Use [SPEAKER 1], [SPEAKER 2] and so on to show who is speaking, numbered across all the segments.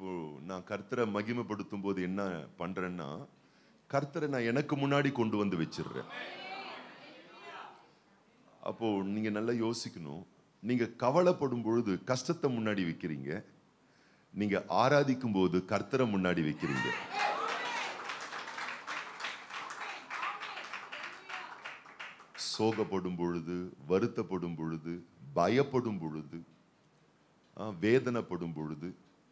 [SPEAKER 1] இப்போ நான் கர்த்தரை மகிமைப்படுத்தும் போது என்ன பண்றேன்னா கர்த்தரை நான் எனக்கு முன்னாடி கொண்டு வந்து வச்சிடுறேன் அப்போ நீங்க நல்லா யோசிக்கணும் நீங்க கவலைப்படும் பொழுது கஷ்டத்தை முன்னாடி வைக்கிறீங்க நீங்க ஆராதிக்கும் போது கர்த்தரை முன்னாடி வைக்கிறீங்க சோகப்படும் பொழுது வருத்தப்படும் பொழுது பயப்படும் பொழுது ஆ, வேதனைப்படும் பொழுது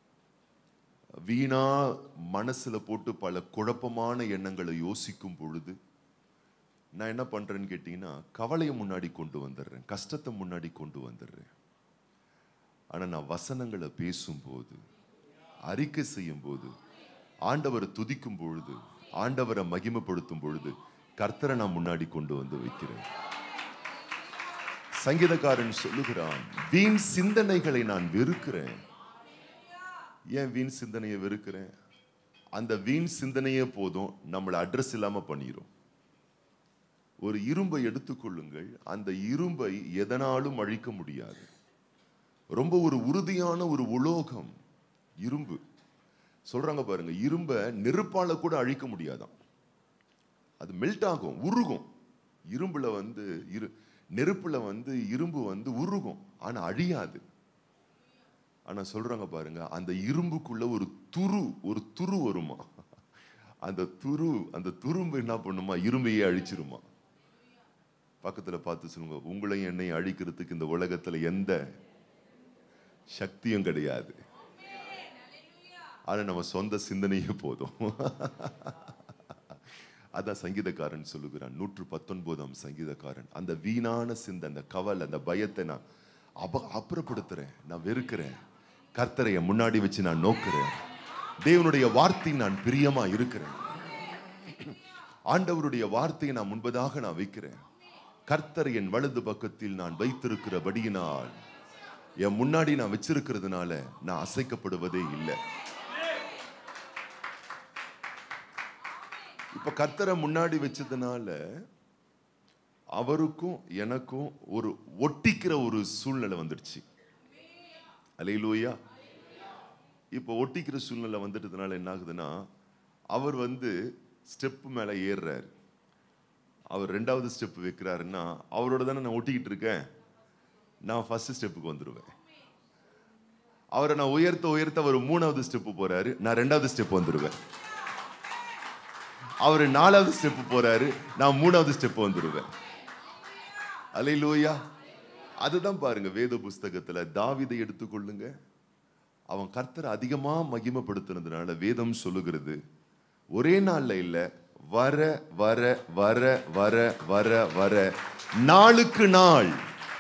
[SPEAKER 1] வீணா மனசுல போட்டு பல குழப்பமான எண்ணங்களை யோசிக்கும் பொழுது நான் என்ன பண்றேன்னு கேட்டீங்கன்னா கவலையை முன்னாடி கொண்டு வந்துடுறேன் கஷ்டத்தை முன்னாடி கொண்டு வந்துடுறேன் ஆனா நான் வசனங்களை பேசும்போது அறிக்கை செய்யும் போது ஆண்டவரை துதிக்கும் பொழுது ஆண்டவரை மகிமைப்படுத்தும் பொழுது கர்த்தரை நான் முன்னாடி கொண்டு வந்து வைக்கிறேன் சங்கீதக்காரன் சொல்லுகிறான் வீண் சிந்தனைகளை நான் வெறுக்கிறேன் ஏன் வீண் சிந்தனையை வெறுக்கிறேன் அந்த வீண் சிந்தனையே போதும் நம்மளை அட்ரஸ் இல்லாம பண்ணிரும் ஒரு இரும்பை எடுத்துக்கொள்ளுங்கள் அந்த இரும்பை எதனாலும் அழிக்க முடியாது ரொம்ப ஒரு உறுதியான ஒரு உலோகம் இரும்பு சொல்றாங்க பாருங்க இரும்பை நெருப்பால கூட அழிக்க முடியாதாம் அது மெல்ட் ஆகும் உருகும் இரும்புல வந்து இரு நெருப்புல வந்து இரும்பு வந்து உருகும் ஆனா அழியாது ஆனா சொல்றாங்க பாருங்க அந்த இரும்புக்குள்ள ஒரு துரு ஒரு துரு வருமா அந்த துரு அந்த துரும்பு என்ன பண்ணுமா இரும்பையே அழிச்சிருமா பக்கத்துல பார்த்து சொல்லுங்க உங்களையும் என்னையும் அழிக்கிறதுக்கு இந்த உலகத்துல எந்த சக்தியும் கிடையாது ஆனா நம்ம சொந்த சிந்தனையே போதும் அதான் சங்கீதக்காரன் சொல்லுகிறான் நூற்று பத்தொன்பதாம் சங்கீதக்காரன் அந்த வீணான சிந்தை அந்த கவல் அந்த பயத்தை நான் அப அப்புறப்படுத்துறேன் நான் வெறுக்கிறேன் கர்த்தரை என் முன்னாடி வச்சு நான் நோக்குறேன் தேவனுடைய வார்த்தை நான் பிரியமா இருக்கிறேன் ஆண்டவருடைய வார்த்தையை நான் முன்பதாக நான் வைக்கிறேன் கர்த்தரை என் வலது பக்கத்தில் நான் வைத்திருக்கிறபடியினால் என் முன்னாடி நான் வச்சிருக்கிறதுனால நான் அசைக்கப்படுவதே இல்லை இப்ப கர்த்தரை முன்னாடி வச்சதுனால அவருக்கும் எனக்கும் ஒரு ஒட்டிக்கிற ஒரு சூழ்நிலை வந்துடுச்சு அலையிலூயா இப்போ ஒட்டிக்கிற சூழ்நிலை வந்துட்டதுனால என்ன ஆகுதுன்னா அவர் வந்து ஸ்டெப்பு மேலே ஏறுறாரு அவர் ரெண்டாவது ஸ்டெப் வைக்கிறாருன்னா அவரோட தானே நான் ஒட்டிக்கிட்டு இருக்கேன் நான் ஃபர்ஸ்ட் ஸ்டெப்புக்கு வந்துடுவேன் அவரை நான் உயர்த்த உயர்த்த அவர் மூணாவது ஸ்டெப்பு போறாரு நான் ரெண்டாவது ஸ்டெப் வந்துடுவேன் அவர் நாலாவது ஸ்டெப் போறாரு நான் மூணாவது ஸ்டெப் வந்துடுவேன் அலையிலூயா அதுதான் பாருங்க வேத புஸ்தகத்துல தாவிதை எடுத்துக்கொள்ளுங்க அவன் கர்த்தரை அதிகமா மகிமைப்படுத்துனதுனால வேதம் சொல்லுகிறது ஒரே நாள்ல இல்ல வர வர வர வர வர வர நாளுக்கு நாள்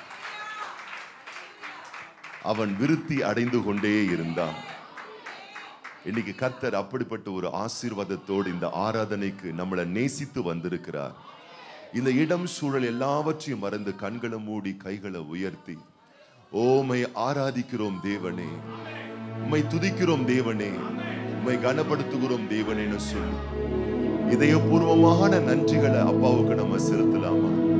[SPEAKER 1] அவன் விருத்தி அடைந்து கொண்டே இருந்தான் இன்னைக்கு கர்த்தர் அப்படிப்பட்ட ஒரு ஆசீர்வாதத்தோடு இந்த ஆராதனைக்கு நம்மளை நேசித்து வந்திருக்கிறார் இந்த இடம் சூழல் எல்லாவற்றையும் மறந்து கண்களை மூடி கைகளை உயர்த்தி ஓமை ஆராதிக்கிறோம் தேவனே உம்மை துதிக்கிறோம் தேவனே உம்மை கனப்படுத்துகிறோம் தேவனேன்னு சொல்லி இதயபூர்வமான நன்றிகளை அப்பாவுக்கு நம்ம செலுத்தலாமா